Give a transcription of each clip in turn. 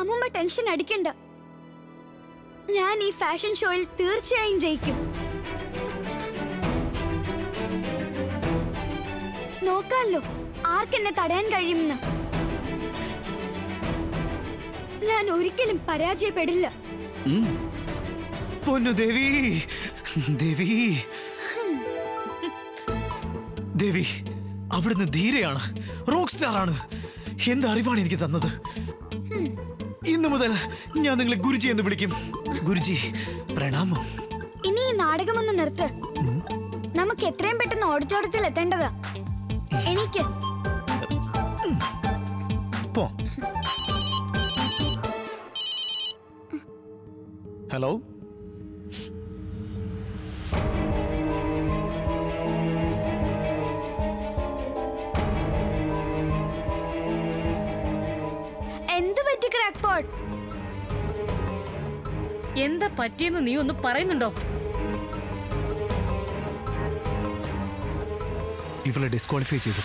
അമ്മുമ്മ ടെൻഷൻ അടിക്കണ്ട ഞാൻ ഈ ഫാഷൻ ഷോയിൽ തീർച്ചയായും ജയിക്കും നോക്കാമല്ലോ ആർക്കെന്നെ തടയാൻ കഴിയുമെന്ന് ഞാൻ ഒരിക്കലും പരാജയപ്പെടില്ല ഉം. പൊന്നു ദേവി ദേവി ദേവി അവിടുന്ന് ധീരയാണ് റോക്ക് സ്റ്റാർ ആണ് എന്ത് അറിവാണ് എനിക്ക് തന്നത് ഇന്നു മുതൽ ഞാൻ നിങ്ങളെ ഗുരുജി എന്ന് വിളിക്കും ഗുരുജി പ്രണാമം ഇനി ഈ നാടകമൊന്ന് നിർത്ത് നമുക്ക് എത്രയും പെട്ടെന്ന് ഓഡിറ്റോറിയത്തിൽ എത്തേണ്ടതാ എനിക്ക് പോ ഹലോ എന്ത് പറ്റി ക്രാക്ക് പോട്ട് എന്താ പറ്റിയെന്ന് നീ ഒന്ന് പറയുന്നുണ്ടോ ഇവളെ ഡിസ്ക്വാളിഫൈ ചെയ്തു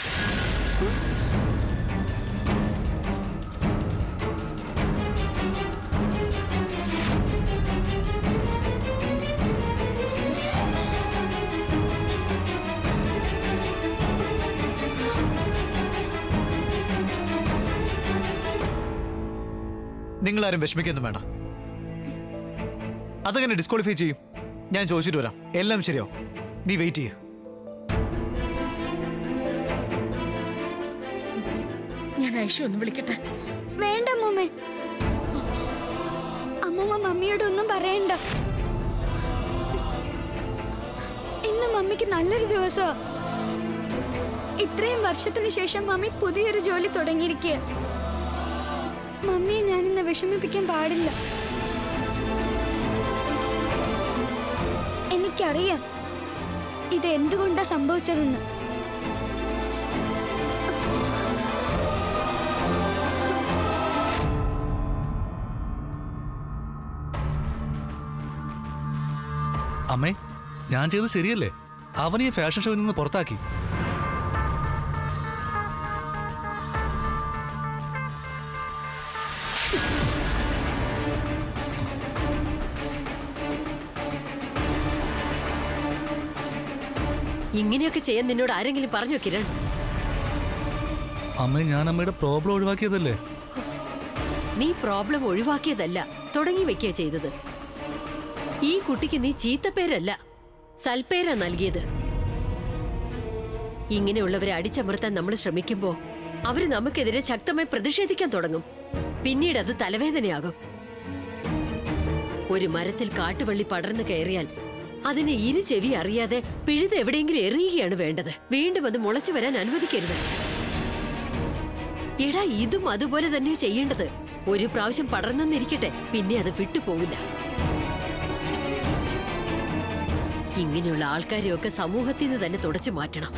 നിങ്ങളാരും വിഷമിക്കൊന്നും വേണ്ട അതങ്ങനെ ഡിസ്ക്വാളിഫൈ ചെയ്യും ഞാൻ ചോദിച്ചിട്ട് വരാം എല്ലാം ശരിയാവും നീ വെയിറ്റ് ചെയ്യ ഞാൻ ഐഷു ഒന്ന് വിളിക്കട്ടെ വേണ്ട അമ്മൂമ്മേ അമ്മൂമ്മ മമ്മിയോട് ഒന്നും പറയണ്ട ഇന്ന് മമ്മിക്ക് നല്ലൊരു ദിവസമാ ഇത്രയും വർഷത്തിന് ശേഷം മമ്മി പുതിയൊരു ജോലി തുടങ്ങിയിരിക്കുക മമ്മിയെ ഞാനിന്ന് വിഷമിപ്പിക്കാൻ പാടില്ല എനിക്കറിയാം ഇത് എന്തുകൊണ്ടാ സംഭവിച്ചതെന്ന് അമ്മേ ഞാൻ ചെയ്തത് ശരിയല്ലേ അവനെ ഈ ഫാഷൻ ഷോയിൽ നിന്ന് പുറത്താക്കി ഇങ്ങനെയൊക്കെ ചെയ്യാൻ നിന്നോട് ആരെങ്കിലും പറഞ്ഞോ കിരൺ അമ്മേ ഞാൻ അമ്മയുടെ പ്രോബ്ലം ഒഴിവാക്കിയതല്ലേ നീ പ്രോബ്ലം ഒഴിവാക്കിയതല്ല തുടങ്ങി വെക്കുക ചെയ്തത് ഈ കുട്ടിക്ക് നീ ചീത്തപ്പേരല്ല സൽപ്പേരാ നൽകിയത് ഇങ്ങനെയുള്ളവരെ അടിച്ചമർത്താൻ നമ്മൾ ശ്രമിക്കുമ്പോ അവര് നമുക്കെതിരെ ശക്തമായി പ്രതിഷേധിക്കാൻ തുടങ്ങും പിന്നീട് അത് തലവേദനയാകും ഒരു മരത്തിൽ കാട്ടുവള്ളി പടർന്നു കയറിയാൽ അതിനെ ഇരു ചെവി അറിയാതെ പിഴുത് എവിടെയെങ്കിലും എറിയുകയാണ് വേണ്ടത് വീണ്ടും അത് മുളച്ചു വരാൻ അനുവദിക്കരുത് എടാ ഇതും അതുപോലെ തന്നെ ചെയ്യേണ്ടത് ഒരു പ്രാവശ്യം പടർന്നെന്നിരിക്കട്ടെ പിന്നെ അത് വിട്ടുപോവില്ല ഇങ്ങനെയുള്ള ആൾക്കാരെയൊക്കെ സമൂഹത്തിൽ നിന്ന് തന്നെ തുടച്ചു മാറ്റണം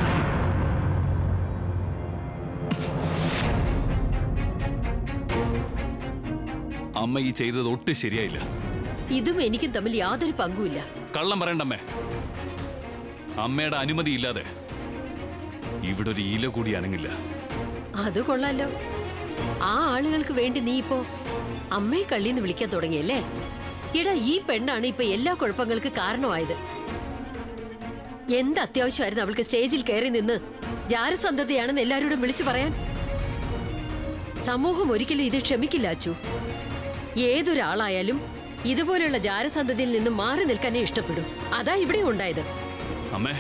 അമ്മ ഈ ചെയ്തത് ഒട്ടും ശരിയായില്ല ഇതും എനിക്കും തമ്മിൽ യാതൊരു പങ്കുമില്ല കള്ളം പറയണ്ടമ്മേ അമ്മയുടെ അനുമതി ഇല്ലാതെ ഇവിടെ ഒരു ഈല കൂടി അനങ്ങില്ല അത് കൊള്ളാലോ ആ ആളുകൾക്ക് വേണ്ടി നീ ഇപ്പോ അമ്മയെ കള്ളിന്ന് വിളിക്കാൻ തുടങ്ങിയല്ലേ എടാ ഈ പെണ്ണാണ് ഇപ്പൊ എല്ലാ കുഴപ്പങ്ങൾക്ക് കാരണമായത് എന്ത് അത്യാവശ്യമായിരുന്നു അവൾക്ക് സ്റ്റേജിൽ കയറി നിന്ന് ജാരസന്ധതയാണെന്ന് എല്ലാവരോടും വിളിച്ചു പറയാൻ സമൂഹം ഒരിക്കലും ഇത് ക്ഷമിക്കില്ല അച്ചു ഏതൊരാളായാലും ഇതുപോലെയുള്ള ജാരസന്ധതയിൽ നിന്ന് മാറി നിൽക്കാനേ ഇഷ്ടപ്പെടൂ അതാ ഇവിടെ ഉണ്ടായത് അമ്മേ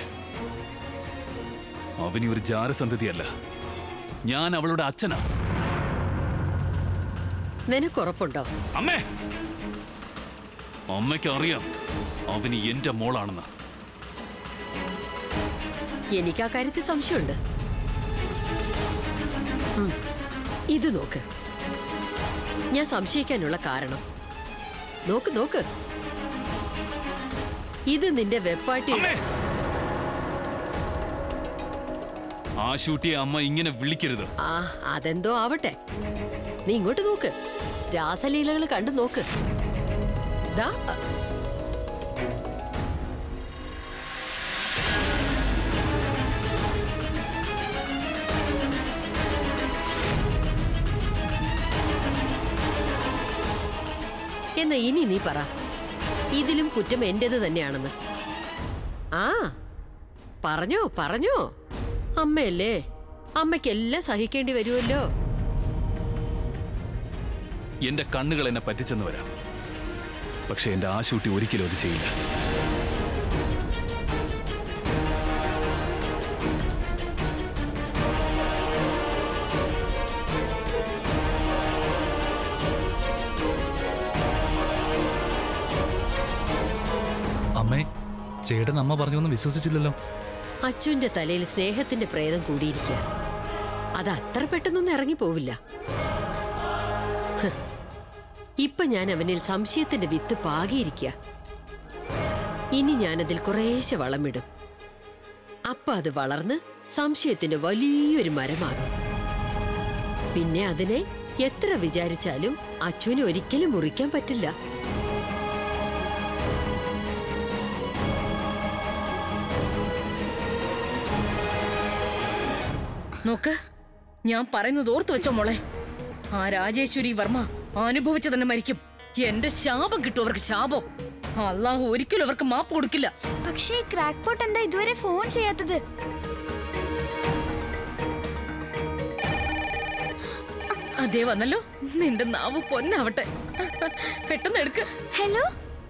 അവനി ഒരു ജാരസന്ധതിയല്ല ഞാൻ അവളുടെ അച്ഛനാ നിനക്കുറപ്പുണ്ടോ അമ്മേ അമ്മയ്ക്ക് അറിയാം അവന് എന്റെ മോളാണെന്ന് എനിക്ക് ആ കാര്യത്തിൽ സംശയമുണ്ട് ഉം. ഇത് നോക്ക് ഞാൻ സംശയിക്കാനുള്ള കാരണം നോക്ക് നോക്ക് ഇത് നിന്റെ വെപ്പാട്ടി അമ്മേ ആ ഷൂട്ടിയെ അമ്മ ഇങ്ങനെ വിളിക്കരുത് ആ അതെന്തോ ആവട്ടെ നീ ഇങ്ങോട്ട് നോക്ക് രാസലീലകൾ കണ്ടു നോക്ക് ദാ അ- എന്നാ ഇനി നീ പറ ഇതിലും കുറ്റം എന്റേത് തന്നെയാണെന്ന് ആ പറഞ്ഞോ പറഞ്ഞോ അമ്മയല്ലേ അമ്മയ്ക്കെല്ലാം സഹിക്കേണ്ടി വരുമല്ലോ എന്റെ കണ്ണുകൾ എന്നെ പറ്റിച്ചെന്ന് വരാം പക്ഷെ എന്റെ ആശൂട്ടി ഒരിക്കലും അത് ചെയ്യില്ല അമ്മേ ചേട്ടൻ അമ്മ പറഞ്ഞൊന്നും വിശ്വസിച്ചില്ലല്ലോ അച്ചുവിന്റെ തലയിൽ സ്നേഹത്തിന്റെ പ്രേതം കൂടിയിരിക്കുക അത് അത്ര പെട്ടെന്നൊന്നും ഇറങ്ങിപ്പോവില്ല ഹ്. ഇപ്പൊ ഞാൻ അവനിൽ സംശയത്തിന്റെ വിത്ത് പാകിയിരിക്കുക ഇനി ഞാനതിൽ കുറേശ്ശെ വളമിടും അപ്പൊ അത് വളർന്ന് സംശയത്തിന്റെ വലിയൊരു മരമാകും പിന്നെ അതിനെ എത്ര വിചാരിച്ചാലും അച്ചുവിന് ഒരിക്കലും മുറിക്കാൻ പറ്റില്ല നോക്ക് ഞാൻ പറയുന്നത് ഓർത്തു വെച്ചോ മോളെ ആ രാജേശ്വരി വർമ്മ അനുഭവിച്ചു തന്നെ മരിക്കും എന്റെ ശാപം കിട്ടും അവർക്ക് ശാപം അള്ളാഹു ഒരിക്കലും അവർക്ക് മാപ്പ് കൊടുക്കില്ല പക്ഷേ ക്രാക്ക് പോട്ട് എന്താ ഇതുവരെ ഫോൺ ചെയ്യാത്തത് അതേ വന്നല്ലോ നിന്റെ നാവ് പൊന്നാവട്ടെ പെട്ടെന്ന് എടുക്ക് ഹലോ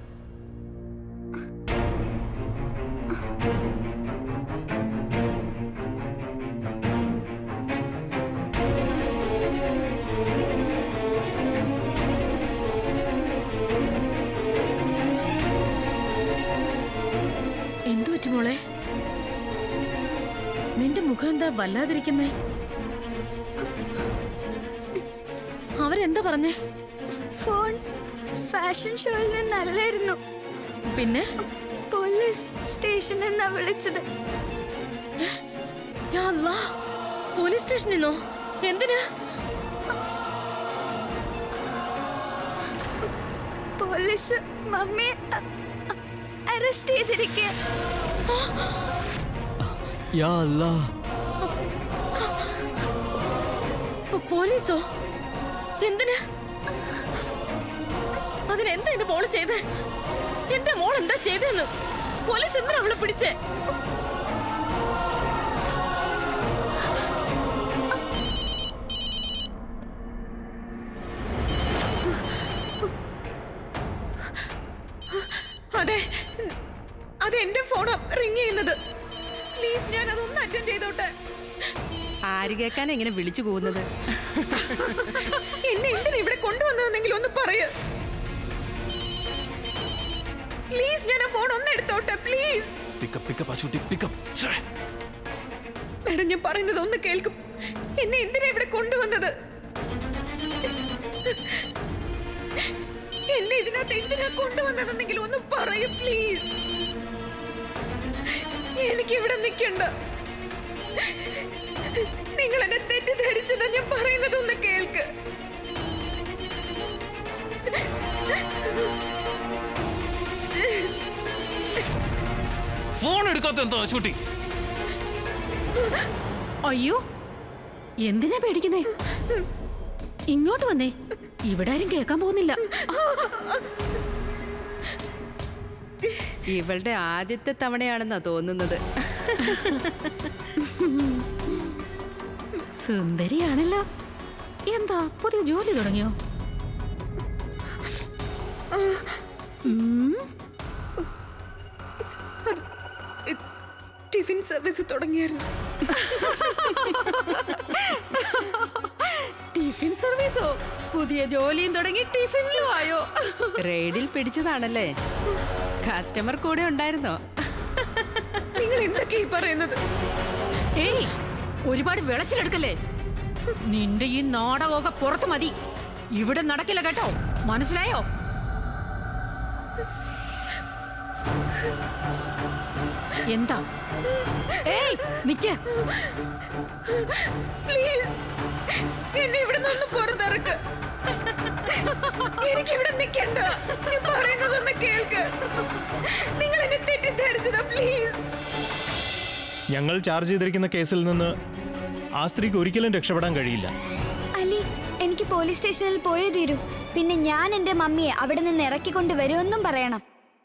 എന്തു പറ്റി മോളെ നിന്റെ മുഖം എന്താ വല്ലാതിരിക്കുന്നേ അവരെന്താ പറഞ്ഞേ ഫോൺ ഫാഷൻ ഷോയിൽ നിന്നല്ലായിരുന്നു പിന്നെ പോലീസ് സ്റ്റേഷനിൽ നിന്നാ വിളിച്ചത് യാ അല്ലാ, പോലീസ് സ്റ്റേഷനിൽ നിന്നോ എന്തിനാ പോലീസ് മമ്മിയെ അറസ്റ്റ് ചെയ്തിരിക്കുക യാ അല്ലാ പോ- പോലീസോ എന്തിനാ അതിനെന്താ എന്റെ മോള് ചെയ്തേ എന്റെ മോൾ എന്താ ചെയ്തെന്ന് പോലീസ് എന്തിനാ അവളെ പിടിച്ചേ അതെ അത് എന്റെ ഫോണാ റിങ് ചെയ്യുന്നത് പ്ലീസ് ഞാൻ അതൊന്ന് അറ്റൻഡ് ചെയ്തോട്ടെ ആര് കേൾക്കാൻ എങ്ങനെ വിളിച്ചു പോകുന്നത് എന്നെ എന്തിനാ ഇവിടെ കൊണ്ടുവന്നതെന്നെങ്കിലും ഒന്ന് പറയൂ പ്ലീസ് ഞാൻ ആ ഫോൺ ഒന്ന് എടുത്തോട്ടെ please pick up pick up Ashootty pick up madam ഞാൻ പറയുന്നത് ഒന്ന് കേൾക്കും എന്നെ എന്തിനാ ഇവിടെ കൊണ്ടുവന്നത് എന്നെ ഇതിനകത്ത് എന്തിനാ കൊണ്ടുവന്നതെന്നെങ്കിലും ഒന്ന് പറയൂ പ്ലീസ് എനിക്ക് ഇവിടെ നിൽക്കണ്ട നിങ്ങൾ എന്നെ തെറ്റിദ്ധരിച്ചതാ ഞാൻ പറയുന്നത് ഒന്ന് കേൾക്ക് ഫോൺ എടുക്കാത്ത എന്താ ആശൂട്ടി അയ്യോ എന്തിനാ പേടിക്കുന്നേ ഇങ്ങോട്ട് വന്നേ ഇവിടെ ആരും കേൾക്കാൻ പോകുന്നില്ല ഇവളുടെ ആദ്യത്തെ തവണയാണെന്നാ തോന്നുന്നത് സുന്ദരിയാണല്ലോ എന്താ പുതിയ ജോലി തുടങ്ങിയോ ടിഫിൻ സർവീസ് തുടങ്ങിയായിരുന്നു ടിഫിൻ സർവീസോ പുതിയ ജോലിയും തുടങ്ങി ടിഫിനിലും ആയോ റെയ്ഡിൽ പിടിച്ചതാണല്ലേ കസ്റ്റമർ കൂടെ ഉണ്ടായിരുന്നോ നിങ്ങൾ എന്തൊക്കെയാ ഈ പറയുന്നത് ഏയ് ഒരുപാട് വിളച്ചിലെടുക്കല്ലേ നിന്റെ ഈ നാടകമൊക്കെ പുറത്ത് മതി ഇവിടെ നടക്കില്ല കേട്ടോ മനസ്സിലായോ എന്താ ഏയ് നിക്ക പ്ലീസ് എന്നെ ഇവിടെ നിന്ന് പുറത്തിറക്ക് എനിക്ക് ഇവിടെ നിൽക്കണ്ട ഞാൻ പറയുന്നതൊന്ന് കേൾക്ക് നിങ്ങൾ എന്നെ തെറ്റിദ്ധരിച്ചതാ പ്ലീസ് ഞങ്ങൾ ചാർജ് ചെയ്തിരിക്കുന്ന കേസിൽ നിന്ന് ആ സ്ത്രീക്ക് ഒരിക്കലും രക്ഷപ്പെടാൻ കഴിയില്ല അല്ല അലി എനിക്ക് പോലീസ് സ്റ്റേഷനിൽ പോയേ തീരൂ പിന്നെ ഞാൻ എന്റെ മമ്മിയെ അവിടെ നിന്ന് ഇറക്കിക്കൊണ്ട് വരുമെന്നും പറയണം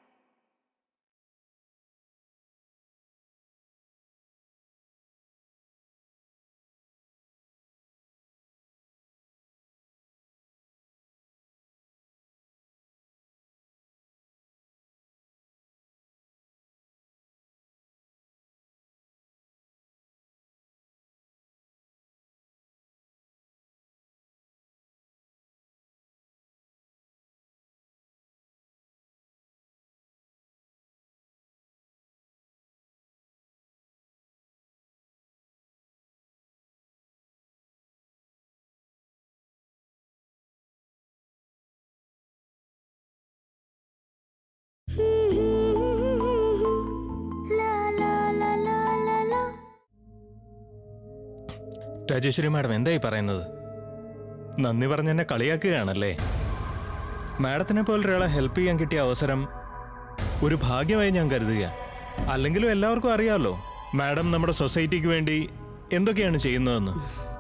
രാജേശ്വരി മാഡം എന്തായി പറയുന്നത് നന്ദി പറഞ്ഞ് എന്നെ കളിയാക്കുകയാണല്ലേ മാഡത്തിനെ പോലൊരാളെ ഹെൽപ്പ് ചെയ്യാൻ കിട്ടിയ അവസരം ഒരു ഭാഗ്യമായി ഞാൻ കരുതുക അല്ലെങ്കിലും എല്ലാവർക്കും അറിയാമല്ലോ മാഡം നമ്മുടെ സൊസൈറ്റിക്ക് വേണ്ടി എന്തൊക്കെയാണ് ചെയ്യുന്നതെന്ന്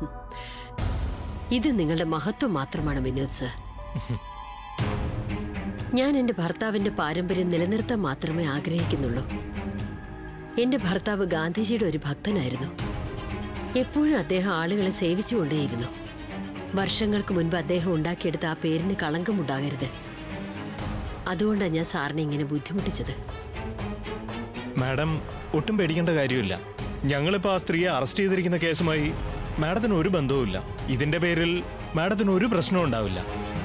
ഇത് നിങ്ങളുടെ മഹത്വം മാത്രമാണ് വിനോദ് സർ ഞാൻ എന്റെ ഭർത്താവിന്റെ പാരമ്പര്യം നിലനിർത്താൻ മാത്രമേ ആഗ്രഹിക്കുന്നുള്ളൂ എന്റെ ഭർത്താവ് ഗാന്ധിജിയുടെ ഒരു ഭക്തനായിരുന്നു എപ്പോഴും അദ്ദേഹം ആളുകളെ സേവിച്ചുകൊണ്ടേയിരുന്നു വർഷങ്ങൾക്ക് മുൻപ് അദ്ദേഹം ഉണ്ടാക്കിയെടുത്ത ആ പേരിന് കളങ്കമുണ്ടാകരുത് അതുകൊണ്ടാണ് ഞാൻ സാറിനെ ഇങ്ങനെ ബുദ്ധിമുട്ടിച്ചത് മാഡം ഒട്ടും പേടിക്കേണ്ട കാര്യമില്ല ഞങ്ങളിപ്പോൾ ആ സ്ത്രീയെ അറസ്റ്റ് ചെയ്തിരിക്കുന്ന കേസുമായി മാഡത്തിന് ഒരു ബന്ധവുമില്ല ഇതിന്റെ പേരിൽ മാഡത്തിന് ഒരു പ്രശ്നവും ഉണ്ടാവില്ല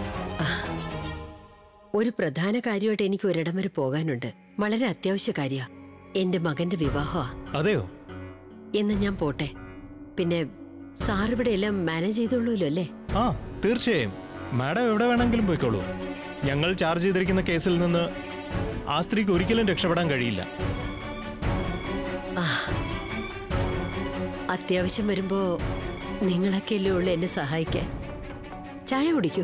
ഒരു പ്രധാന കാര്യമായിട്ട് എനിക്ക് ഒരിടം വരെ പോകാനുണ്ട് വളരെ അത്യാവശ്യ കാര്യ എന്റെ മകന്റെ വിവാഹമാ അതെയോ എന്ന് ഞാൻ പോട്ടെ പിന്നെ സാർ ഇവിടെ എല്ലാം മാനേജ് ചെയ്തോളൂല്ലോ അല്ലേ ആ തീർച്ചയായും മാഡം എവിടെ വേണമെങ്കിലും പോയിക്കോളൂ ഞങ്ങൾ ചാർജ് ചെയ്തിരിക്കുന്ന കേസിൽ നിന്ന് ആ സ്ത്രീക്ക് ഒരിക്കലും രക്ഷപ്പെടാൻ കഴിയില്ല അത്യാവശ്യം വരുമ്പോ നിങ്ങളൊക്കെയല്ലേ ഉള്ളു എന്നെ സഹായിക്കാൻ ചായ കുടിക്കൂ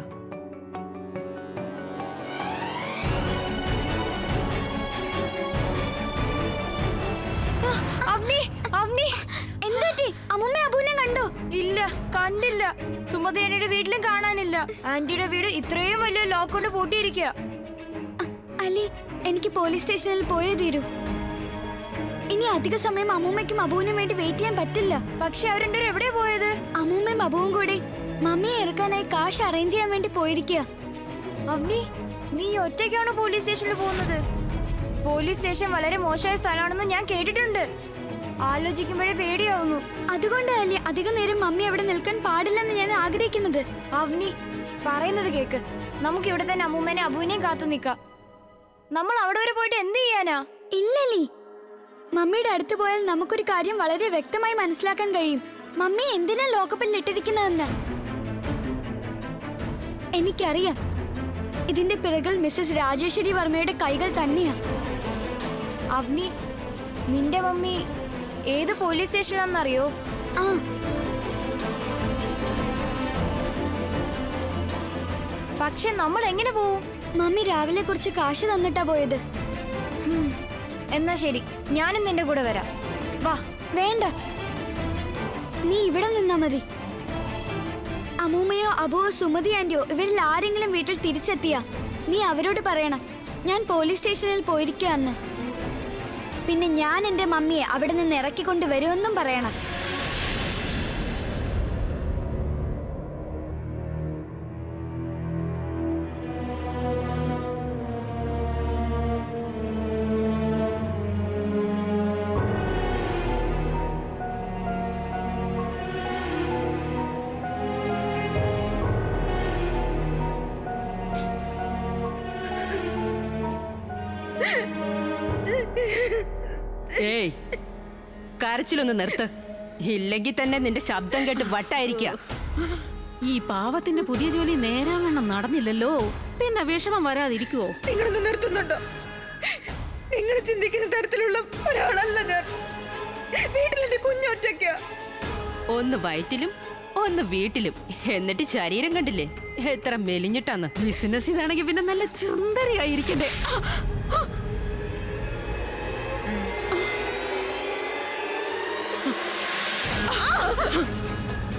അവനി അവനി എന്തുപറ്റി അമ്മുമ്മ അബൂനെ കണ്ടോ ഇല്ല കണ്ടില്ല സുമതി ആന്റിയുടെ വീട്ടിലും കാണാനില്ല ആന്റിയുടെ വീട് ഇത്രയും വലിയ ലോക്ക് കൊണ്ട് പൂട്ടിയിരിക്കുക അ- അലി എനിക്ക് പോലീസ് സ്റ്റേഷനിൽ പോയേ തീരൂ ഇനി അധിക സമയം അമ്മൂമ്മയ്ക്കും അബുവിനും വേണ്ടി വെയിറ്റ് ചെയ്യാൻ പറ്റില്ല പക്ഷെ അവർ രണ്ടുപേരും എവിടെയാ പോയത് അമ്മൂമ്മയും അബുവും കൂടി മമ്മിയെ ഇറക്കാനായി കാശ് അറേഞ്ച് ചെയ്യാൻ വേണ്ടി പോയിരിക്കുക അവനി നീ ഒറ്റയ്ക്കാണോ പോലീസ് സ്റ്റേഷനിൽ പോകുന്നത് പോലീസ് സ്റ്റേഷൻ വളരെ മോശമായ സ്ഥലമാണെന്ന് ഞാൻ കേട്ടിട്ടുണ്ട് ആലോചിക്കുമ്പോഴേ പേടിയാവുന്നു അതുകൊണ്ടല്ലേ അധിക നേരം മമ്മി അവിടെ നിൽക്കാൻ പാടില്ലെന്ന് ഞാൻ ആഗ്രഹിക്കുന്നത് അവനി പറയുന്നത് കേക്ക് നമുക്ക് ഇവിടെ തന്നെ അമ്മൂമ്മനെ അബുവിനെയും കാത്തു നിൽക്കാം നമ്മൾ അവിടെ വരെ പോയിട്ട് എന്ത് ചെയ്യാനാ ഇല്ലലി മമ്മിയുടെ അടുത്ത് പോയാൽ നമുക്കൊരു കാര്യം വളരെ വ്യക്തമായി മനസ്സിലാക്കാൻ കഴിയും മമ്മി എന്തിനാ ലോക്കപ്പിൽ ഇട്ടിരിക്കുന്നതെന്ന് എനിക്കറിയാം ഇതിന്റെ പിറകിൽ മിസ്സസ് രാജേശ്വരി വർമ്മയുടെ കൈകൾ തന്നെയാ അവനി നിന്റെ മമ്മി ഏത് പോലീസ് സ്റ്റേഷനിലാണെന്നറിയോ ആ പക്ഷെ നമ്മൾ എങ്ങനെ പോവും മമ്മി രാവിലെ കുറച്ച് കാശ് തന്നിട്ടാ പോയത് ഹും, എന്നാ ശരി ഞാനും നിന്റെ കൂടെ വരാം വാ വേണ്ട നീ ഇവിടെ നിന്നാ മതി അമ്മൂമ്മയോ അബുവോ സുമതി ആന്റിയോ ഇവരിൽ ആരെങ്കിലും വീട്ടിൽ തിരിച്ചെത്തിയാ നീ അവരോട് പറയണം ഞാൻ പോലീസ് സ്റ്റേഷനിൽ പോയിരിക്കുകയെന്ന് പിന്നെ ഞാൻ എന്റെ മമ്മിയെ അവിടെ നിന്ന് ഇറക്കിക്കൊണ്ട് വരുമെന്നും പറയണം ഏയ് കരച്ചിലൊന്ന് നിർത്ത് ഇല്ലെങ്കിൽ തന്നെ നിന്റെ ശബ്ദം കേട്ട് വട്ടായിരിക്കുക ഈ പാവത്തിന്റെ പുതിയ ജോലി നേരാവണ്ണം നടന്നില്ലല്ലോ പിന്നെ വിഷമം വരാതിരിക്കുവോ നിങ്ങളൊന്ന് നിർത്തുന്നുണ്ടോ നിങ്ങൾ ചിന്തിക്കുന്ന തരത്തിലുള്ള ഒരാളല്ല ഞാൻ വീട്ടിൽ എന്റെ കുഞ്ഞൊറ്റയ്ക്ക ഒന്ന് വയറ്റിലും ഒന്ന് വീട്ടിലും എന്നിട്ട് ശരീരം കണ്ടില്ലേ എത്ര മെലിഞ്ഞിട്ടാന്ന് ബിസിനസ് ഇതാണെങ്കിൽ പിന്നെ നല്ല ചുന്ദരിയായിരിക്കണ്ടേ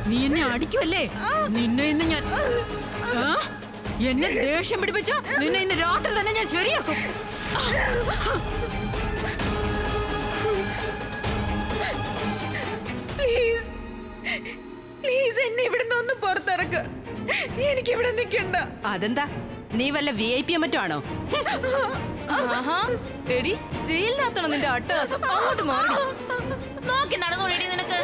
നീ എന്നെ അടിക്കുമല്ലേ നിന്നെ ഇന്ന് ഞാൻ ആ? എന്നെ ദേഷ്യം പിടിപ്പിച്ച നിന്നെ ഇന്ന് രാത്രി തന്നെ ഞാൻ ശരിയാക്കും പ്ലീസ് പ്ലീസ് എന്നെ ഇവിടുന്ന് ഒന്ന് പുറത്തിറക്ക എനിക്ക് ഇവിടെ നിൽക്കണ്ട അതെന്താ നീ വല്ല വി ഐ പി മറ്റോ ആണോ ആഹാ എടി ജയിലിനകത്താണോ നിന്റെ അട്ടഹാസം അങ്ങോട്ട് മാറി നോക്കി നടന്നോളി നിനക്ക്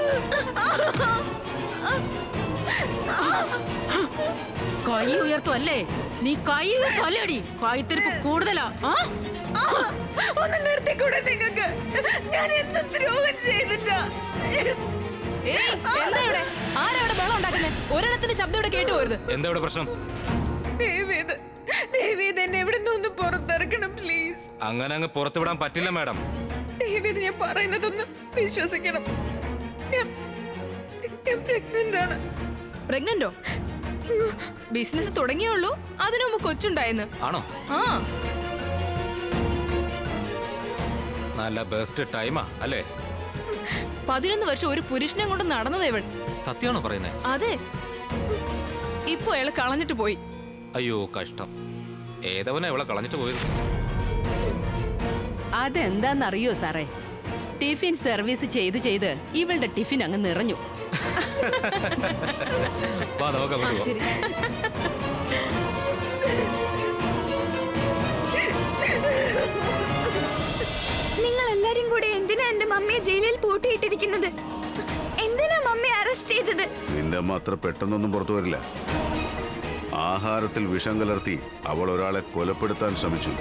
കൈ ഉയർത്തുമല്ലേ നീ കൈ ഉയർത്തുമല്ലേടി കൈത്തിരിപ്പ് കൂടുതലാ ആ ഒന്ന് നിർത്തിക്കൂടെ നിങ്ങൾക്ക് ഞാൻ എന്ത് ദ്രോഹം ചെയ്തിട്ടാ എന്താ ഇവിടെ ആരവിടെ ബഹളം ഉണ്ടാക്കുന്നത് ഒരെണ്ണത്തിന്റെ ശബ്ദം ഇവിടെ കേട്ടു പോരുത് എന്താ ഇവിടെ പ്രശ്നം ദേവീത് ദേവീത് എന്നെ ഇവിടെ നിന്ന് പുറത്തിറക്കണം പ്ലീസ് അങ്ങനെ അങ്ങ് പുറത്തുവിടാൻ പറ്റില്ല മാഡം ദേവീത് ഞാൻ പറയുന്നതൊന്ന് വിശ്വസിക്കണം ഞാൻ ഞാൻ പ്രഗ്നന്റ് ആണ് പ്രഗ്നന്റോ ബിസിനസ് തുടങ്ങിയേ ഉള്ളൂ അതിനു മുമ്പ് കൊച്ചുണ്ടായെന്ന് ആണോ ആ നല്ല ബെസ്റ്റ് ടൈമാ അല്ലേ പതിനൊന്ന് വർഷം ഒരു പുരുഷനെ കൊണ്ട് നടന്നത് ഇവൾ സത്യമാണോ പറയുന്നേ അതെ ഇപ്പൊ അയാൾ കളഞ്ഞിട്ട് പോയി അയ്യോ കഷ്ടം ഏതവനാ ഇവളെ കളഞ്ഞിട്ട് പോയത് അതെന്താന്നറിയോ സാറേ ടിഫിൻ സർവീസ് ചെയ്ത് ചെയ്ത് ഇവളുടെ ടിഫിൻ അങ്ങ് നിറഞ്ഞു വാ നമുക്ക് അങ്ങോട്ട് പോവാം. ശരി നിങ്ങൾ എല്ലാരും കൂടെ എന്തിനാ എന്റെ മമ്മിയെ ജയിലിൽ പൂട്ടിയിട്ടിരിക്കുന്നത് എന്തിനാ മമ്മി അറസ്റ്റ് ചെയ്തത് നിന്റെ അമ്മ അത്ര പെട്ടെന്നൊന്നും പുറത്തു വരില്ല ആഹാരത്തിൽ വിഷം കലർത്തി അവൾ ഒരാളെ കൊലപ്പെടുത്താൻ ശ്രമിച്ചു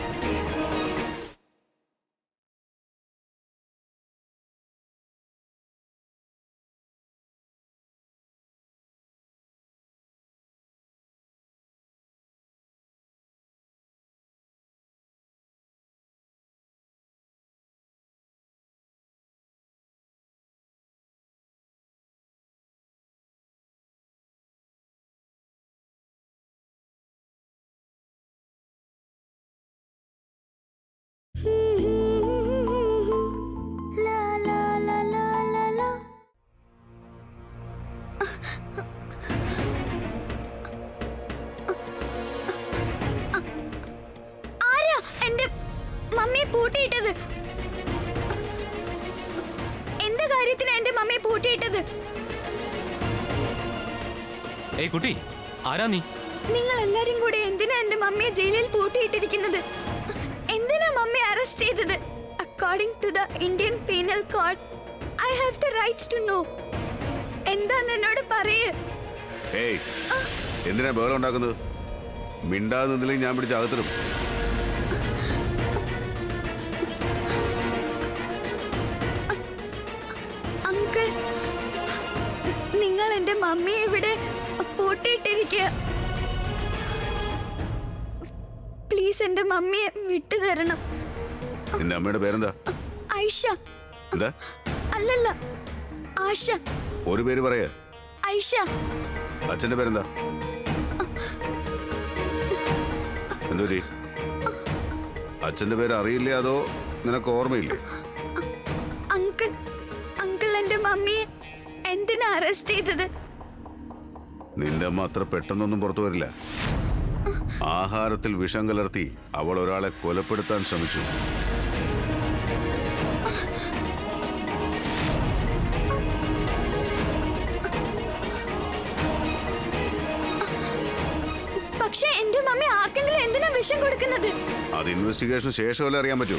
ആരാ എന്റെ മമ്മിയെ പൂട്ടിയിട്ടത് എന്താ കാര്യത്തിന് എന്റെ മമ്മിയെ പൂട്ടിയിട്ടത് ഏയ് കുട്ടി ആരാ നീ നിങ്ങൾ എല്ലാരും കൂടെ എന്തിനാ എന്റെ മമ്മിയെ ജയിലിൽ പൂട്ടിയിട്ടിരിക്കുന്നത് എന്തിനാ മമ്മി അറസ്റ്റ് ചെയ്തത് according to the Indian penal code I have the rights to know എന്താന്ന് എന്നോട് പറയ് ഏയ് എന്തിനാ ബഹളം ഉണ്ടാക്കുന്നത് മിണ്ടാതെ നിന്നില്ലെങ്കിൽ ഞാൻ പിടിച്ച് അകത്തിടും അങ്കിൾ നിങ്ങൾ എന്റെ മമ്മിയെ ഇവിടെ പൂട്ടിയിട്ടിരിക്കുക പ്ലീസ് എന്റെ മമ്മിയെ വിട്ടു തരണം നിന്റെ അമ്മയുടെ പേരെന്താ ഐഷ എന്താ അല്ലല്ല ആശ ഒരു പേര് പറയാ ഐഷ അച്ഛന്റെ പേരെന്താ എന്തോരി അച്ഛന്റെ പേര് അറിയില്ലേ അതോ നിനക്ക് ഓർമ്മയില്ലേ അങ്കിൾ അങ്കിൾ എന്റെ മമ്മിയെ എന്തിനാ അറസ്റ്റ് ചെയ്തത് നിന്റെ അമ്മ അത്ര പെട്ടെന്നൊന്നും പുറത്തു വരില്ല ആഹാരത്തിൽ വിഷം കലർത്തി അവൾ ഒരാളെ കൊലപ്പെടുത്താൻ ശ്രമിച്ചു പക്ഷെ എന്റെ മമ്മി ആർക്കെങ്കിലും എന്തിനാ വിഷം കൊടുക്കുന്നത് അത് ഇൻവെസ്റ്റിഗേഷന് ശേഷമല്ലേ അറിയാൻ പറ്റൂ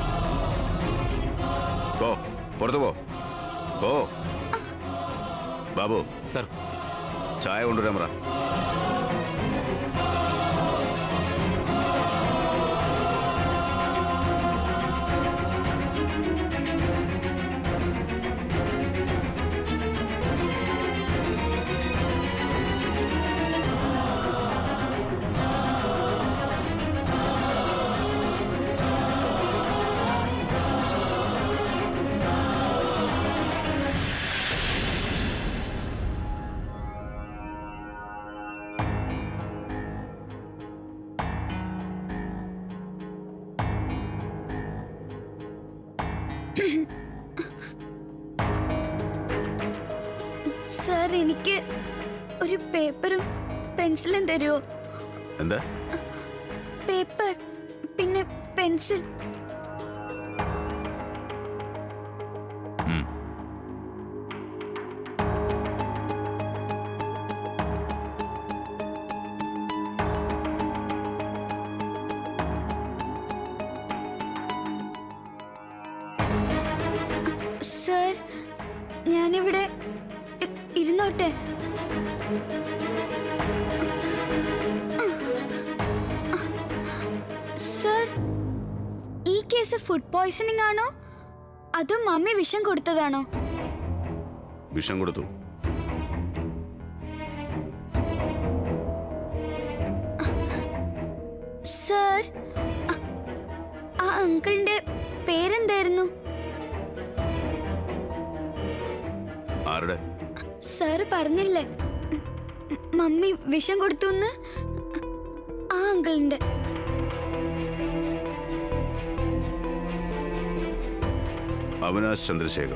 പോ പുറത്തു പോ പോ ബാബു സർ ചായ കൊണ്ടുവരാൻ പറ സർ എനിക്ക് ഒരു പേപ്പറും പെൻസിലും തരുമോ എന്താ പേപ്പർ പിന്നെ പെൻസിൽ ഉം. സർ ഞാനിവിടെ ഇ- ഇരുന്നോട്ടെ സർ ഈ കേസ് ഫുഡ് പോയ്സണിംഗ് ആണോ അതോ മമ്മി വിഷം കൊടുത്തതാണോ വിഷം കൊടുത്തു സർ അ- ആ അങ്കിളിന്റെ പേരെന്തായിരുന്നു ആരുടെ സാറ് പറഞ്ഞില്ലേ മമ്മി വിഷം കൊടുത്തു എന്ന് ആ അങ്കിളിന്റെ അവിനാശ് ചന്ദ്രശേഖർ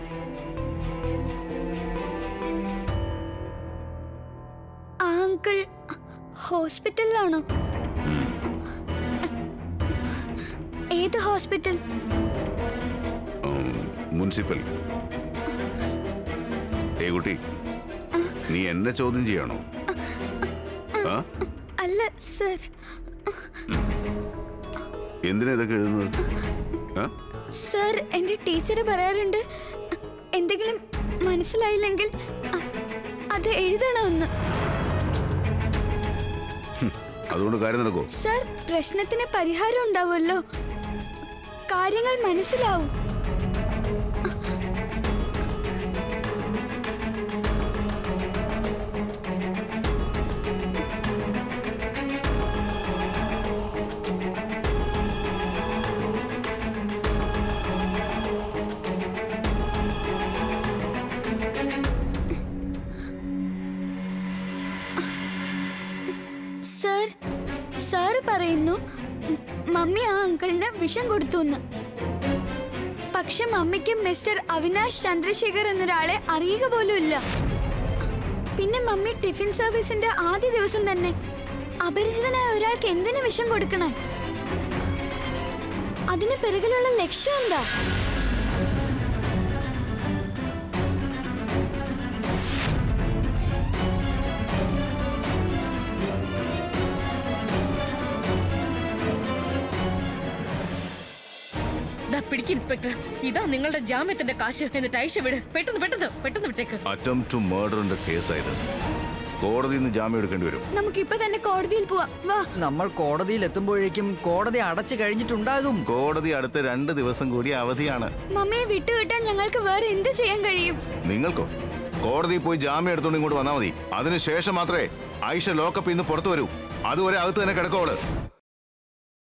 ആ അങ്കിൾ ഹോസ്പിറ്റലിലാണോ ഏത് ഹോസ്പിറ്റൽ ഉം, മുനിസിപ്പൽ ഏ കുട്ടി നീ എന്നെ ചോദ്യം ചെയ്യണോ ആ അല്ല സർ എന്തിനാ ഇതൊക്കെ എഴുതുന്നത് ആ സർ എൻ്റെ ടീച്ചർ പറയാറുണ്ട് എന്തെങ്കിലും മനസ്സിലായില്ലെങ്കിൽ അ- അത് എഴുതണമെന്ന് അതുകൊണ്ട് കാര്യം നടക്കോ സർ പ്രശ്നത്തിന് പരിഹാരം ഉണ്ടാവുമല്ലോ കാര്യങ്ങൾ മനസ്സിലാവും സർ സാർ പറയുന്നു മ- മമ്മി ആ അങ്കിളിന് വിഷം കൊടുത്തു എന്ന് പക്ഷെ മമ്മിക്ക് മിസ്റ്റർ അവിനാശ് ചന്ദ്രശേഖർ എന്നൊരാളെ അറിയുക പോലും ഇല്ല പിന്നെ മമ്മി ടിഫിൻ സർവീസിന്റെ ആദ്യ ദിവസം തന്നെ അപരിചിതനായ ഒരാൾക്ക് എന്തിനു വിഷം കൊടുക്കണം അതിന് പിറകിലുള്ള ലക്ഷ്യം എന്താ ദാ പിടിക്ക് ഇൻസ്പെക്ടർ ഇതാ നിങ്ങളുടെ ജാമ്യത്തിന്റെ കാശ് എന്നിട്ട് ഐഷ വിട് പെട്ടെന്ന് പെട്ടെന്ന് പെട്ടെന്ന് വിട്ടേക്ക് അറ്റം ടു മർഡറിന്റെ കേസായത് കോടതിയിൽ നിന്ന് ജാമ്യം എടുക്കേണ്ടി വരും നമുക്ക് ഇപ്പൊ തന്നെ കോടതിയിൽ പോവാം വാ നമ്മൾ കോടതിയിൽ എത്തുമ്പോഴേക്കും കോടതി അടച്ചു കഴിഞ്ഞിട്ടുണ്ടാകും കോടതി അടുത്ത രണ്ട് ദിവസം കൂടി അവധിയാണ് മമ്മിയെ വിട്ടുകിട്ടാൻ ഞങ്ങൾക്ക് വേറെ എന്ത് ചെയ്യാൻ കഴിയും നിങ്ങൾക്കോ കോടതിയിൽ പോയി ജാമ്യം എടുത്തോണ്ട് ഇങ്ങോട്ട് വന്നാൽ മതി അതിനുശേഷം മാത്രമേ ആയിഷ ലോക്കപ്പിൽ നിന്ന് പുറത്തു വരൂ അതുവരെ അകത്ത് തന്നെ കിടക്കോള്